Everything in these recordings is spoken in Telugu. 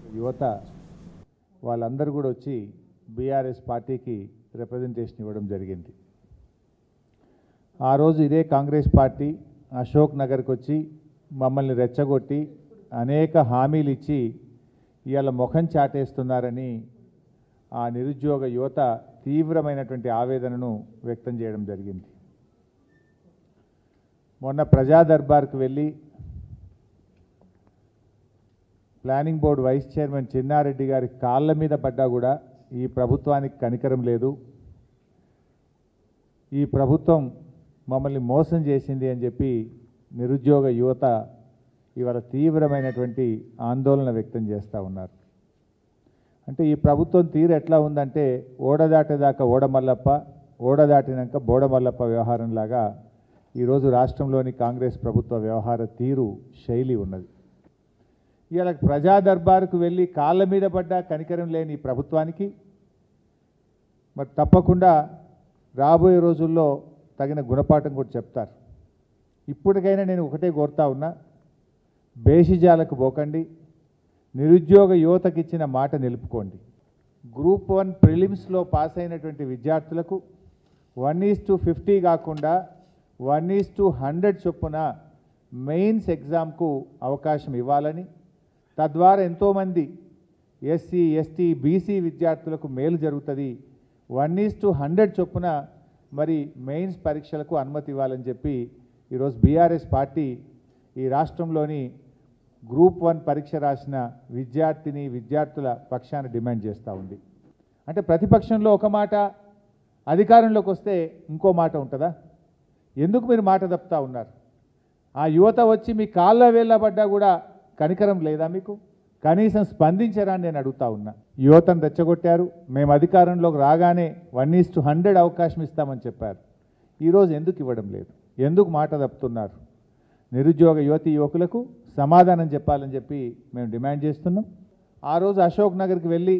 యువత వాళ్ళందరూ కూడా వచ్చి బీఆర్ఎస్ పార్టీకి రిప్రజెంటేషన్ ఇవ్వడం జరిగింది ఆ రోజు ఇదే కాంగ్రెస్ పార్టీ అశోక్ నగర్కి వచ్చి మమ్మల్ని రెచ్చగొట్టి అనేక హామీలు ఇచ్చి ఇవాళ ముఖం చాటేస్తున్నారని ఆ నిరుద్యోగ యువత తీవ్రమైనటువంటి ఆవేదనను వ్యక్తం చేయడం జరిగింది మొన్న ప్రజా దర్బార్కు వెళ్ళి planning board vice chairman Chinnareddy గారి కాళ్ళ మీద పడ్డా కూడా ఈ ప్రభుత్వానికి కనికరం లేదు ఈ ప్రభుత్వం మమ్మల్ని మోసం చేసింది అని చెప్పి నిరుద్యోగ యువత ఇవాళ తీవ్రమైనటువంటి ఆందోళన వ్యక్తం చేస్తూ ఉన్నారు అంటే ఈ ప్రభుత్వం తీరు ఎట్లా ఉందంటే ఓడ దాటేదాకా ఓడమల్లప్ప ఓడ దాటినాక బోడమల్లప్ప వ్యవహారంలాగా ఈరోజు రాష్ట్రంలోని కాంగ్రెస్ ప్రభుత్వ వ్యవహార తీరు శైలి ఉన్నది ఇవాళ ప్రజా దర్బారుకు వెళ్ళి కాళ్ళ మీద పడ్డ కనికరం లేని ఈ ప్రభుత్వానికి మరి తప్పకుండా రాబోయే రోజుల్లో తగిన గుణపాఠం కూడా చెప్తారు ఇప్పటికైనా నేను ఒకటే కోరుతా ఉన్నా బేషిజాలకు పోకండి నిరుద్యోగ యువతకి ఇచ్చిన మాట నిలుపుకోండి గ్రూప్ వన్ ప్రిలిమ్స్లో పాస్ అయినటువంటి విద్యార్థులకు వన్ ఈజ్ టు ఫిఫ్టీ కాకుండా వన్ ఈజ్ టు హండ్రెడ్ చొప్పున మెయిన్స్ ఎగ్జామ్కు అవకాశం ఇవ్వాలని తద్వారా ఎంతోమంది ఎస్సీ ఎస్టీ బీసీ విద్యార్థులకు మేలు జరుగుతుంది వన్ ఈజ్ టు హండ్రెడ్ చొప్పున మరి మెయిన్స్ పరీక్షలకు అనుమతి ఇవ్వాలని చెప్పి ఈరోజు బీఆర్ఎస్ పార్టీ ఈ రాష్ట్రంలోని గ్రూప్ వన్ పరీక్ష రాసిన విద్యార్థిని విద్యార్థుల పక్షాన డిమాండ్ చేస్తూ ఉంది అంటే ప్రతిపక్షంలో ఒక మాట అధికారంలోకి వస్తే ఇంకో మాట ఉంటుందా ఎందుకు మీరు మాట తప్పుతా ఉన్నారు ఆ యువత వచ్చి మీ కాళ్ళ వేళ్ళబడ్డా కూడా కనికరం లేదా మీకు కనీసం స్పందించరా అని నేను అడుగుతా ఉన్నా యువతను రెచ్చగొట్టారు మేము అధికారంలోకి రాగానే వన్ ఈస్ టు హండ్రెడ్ అవకాశం ఇస్తామని చెప్పారు ఈరోజు ఎందుకు ఇవ్వడం లేదు ఎందుకు మాట తప్పుతున్నారు నిరుద్యోగ యువతి యువకులకు సమాధానం చెప్పాలని చెప్పి మేము డిమాండ్ చేస్తున్నాం ఆ రోజు అశోక్ నగర్కి వెళ్ళి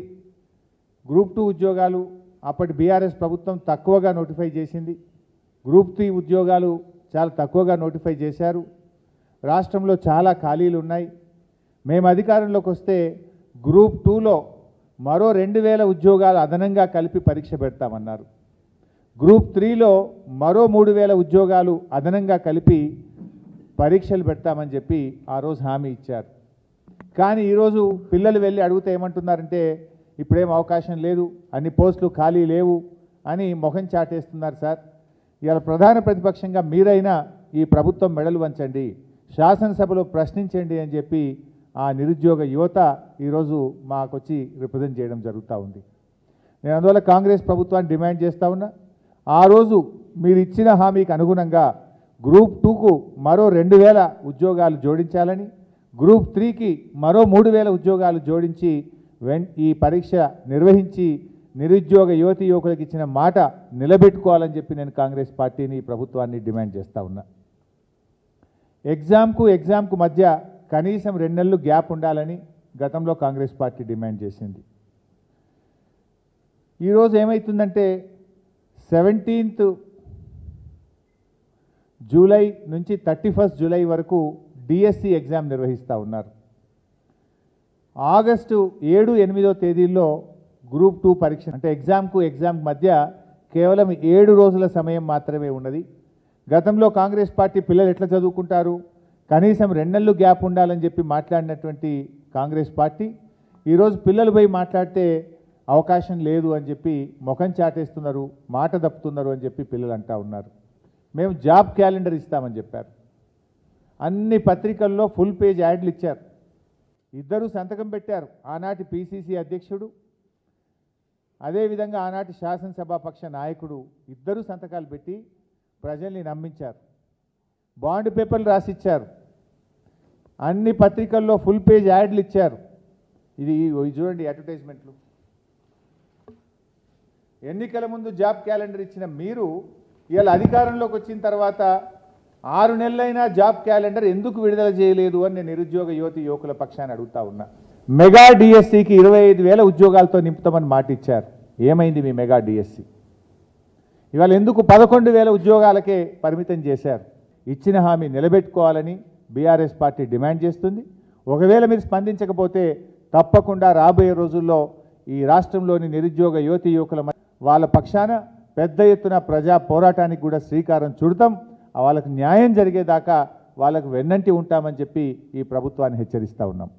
గ్రూప్ టూ ఉద్యోగాలు అప్పటి బీఆర్ఎస్ ప్రభుత్వం తక్కువగా నోటిఫై చేసింది గ్రూప్ త్రీ ఉద్యోగాలు చాలా తక్కువగా నోటిఫై చేశారు రాష్ట్రంలో చాలా ఖాళీలు ఉన్నాయి మేము అధికారంలోకి వస్తే గ్రూప్ టూలో మరో రెండు వేల ఉద్యోగాలు అదనంగా కలిపి పరీక్ష పెడతామన్నారు గ్రూప్ త్రీలో మరో మూడు వేల ఉద్యోగాలు అదనంగా కలిపి పరీక్షలు పెడతామని చెప్పి ఆ రోజు హామీ ఇచ్చారు కానీ ఈరోజు పిల్లలు వెళ్ళి అడిగితే ఏమంటున్నారంటే ఇప్పుడేం అవకాశం లేదు అన్ని పోస్టులు ఖాళీ లేవు అని ముఖం చాటేస్తున్నారు సార్ ఇవాళ ప్రధాన ప్రతిపక్షంగా మీరైనా ఈ ప్రభుత్వం మెడలు వంచండి శాసనసభలో ప్రశ్నించండి అని చెప్పి ఆ నిరుద్యోగ యువత ఈరోజు మాకొచ్చి రిప్రజెంట్ చేయడం జరుగుతూ ఉంది నేను అందువల్ల కాంగ్రెస్ ప్రభుత్వాన్ని డిమాండ్ చేస్తా ఉన్నా ఆ రోజు మీరు ఇచ్చిన హామీకి అనుగుణంగా గ్రూప్ టూకు మరో రెండు వేల ఉద్యోగాలు జోడించాలని గ్రూప్ త్రీకి మరో మూడు వేల ఉద్యోగాలు జోడించి వెన్ ఈ పరీక్ష నిర్వహించి నిరుద్యోగ యువతి యువకులకు ఇచ్చిన మాట నిలబెట్టుకోవాలని చెప్పి నేను కాంగ్రెస్ పార్టీని ఈ ప్రభుత్వాన్ని డిమాండ్ చేస్తా ఉన్నా ఎగ్జామ్కు ఎగ్జామ్కు మధ్య కనీసం రెండు నెలలు గ్యాప్ ఉండాలని గతంలో కాంగ్రెస్ పార్టీ డిమాండ్ చేసింది ఈరోజు ఏమవుతుందంటే సెవెంటీన్త్ జూలై నుంచి థర్టీ ఫస్ట్ జూలై వరకు డిఎస్సి ఎగ్జామ్ నిర్వహిస్తూ ఉన్నారు ఆగస్టు ఏడు ఎనిమిదో తేదీల్లో గ్రూప్ టూ పరీక్ష అంటే ఎగ్జామ్కు ఎగ్జామ్ మధ్య కేవలం ఏడు రోజుల సమయం మాత్రమే ఉన్నది గతంలో కాంగ్రెస్ పార్టీ పిల్లలు ఎట్లా చదువుకుంటారు కనీసం రెండు నెలలు గ్యాప్ ఉండాలని చెప్పి మాట్లాడినటువంటి కాంగ్రెస్ పార్టీ ఈరోజు పిల్లలు పోయి మాట్లాడితే అవకాశం లేదు అని చెప్పి ముఖం చాటేస్తున్నారు మాట తప్పుతున్నారు అని చెప్పి పిల్లలు అంటా ఉన్నారు మేము జాబ్ క్యాలెండర్ ఇస్తామని చెప్పారు అన్ని పత్రికల్లో ఫుల్ పేజ్ యాడ్లు ఇచ్చారు ఇద్దరు సంతకం పెట్టారు ఆనాటి పిసిసి అధ్యక్షుడు అదేవిధంగా ఆనాటి శాసనసభాపక్ష నాయకుడు ఇద్దరు సంతకాలు పెట్టి ప్రజల్ని నమ్మించారు బాండ్ పేపర్లు రాసిచ్చారు అన్ని పత్రికల్లో ఫుల్ పేజ్ యాడ్లు ఇచ్చారు ఇది ఇది చూడండి అడ్వర్టైజ్మెంట్లు ఎన్నికల ముందు జాబ్ క్యాలెండర్ ఇచ్చిన మీరు ఇవాళ అధికారంలోకి వచ్చిన తర్వాత ఆరు నెలలైనా జాబ్ క్యాలెండర్ ఎందుకు విడుదల చేయలేదు అని నేను నిరుద్యోగ యువతి యువకుల పక్షాన్ని అడుగుతా ఉన్నా మెగా డిఎస్సికి ఇరవై ఐదు వేల ఉద్యోగాలతో నింపుతామని మాట ఇచ్చారు ఏమైంది మీ మెగా డిఎస్సి ఇవాళ ఎందుకు పదకొండు వేల ఉద్యోగాలకే పరిమితం చేశారు ఇచ్చిన హామీ నిలబెట్టుకోవాలని బీఆర్ఎస్ పార్టీ డిమాండ్ చేస్తుంది ఒకవేళ మీరు స్పందించకపోతే తప్పకుండా రాబోయే రోజుల్లో ఈ రాష్ట్రంలోని నిరుద్యోగ యువతి యువకుల మ- వాళ్ళ పక్షాన పెద్ద ఎత్తున ప్రజా పోరాటానికి కూడా శ్రీకారం చుడతాం వాళ్ళకు న్యాయం జరిగేదాకా వాళ్ళకు వెన్నంటి ఉంటామని చెప్పి ఈ ప్రభుత్వాన్ని హెచ్చరిస్తూ ఉన్నాం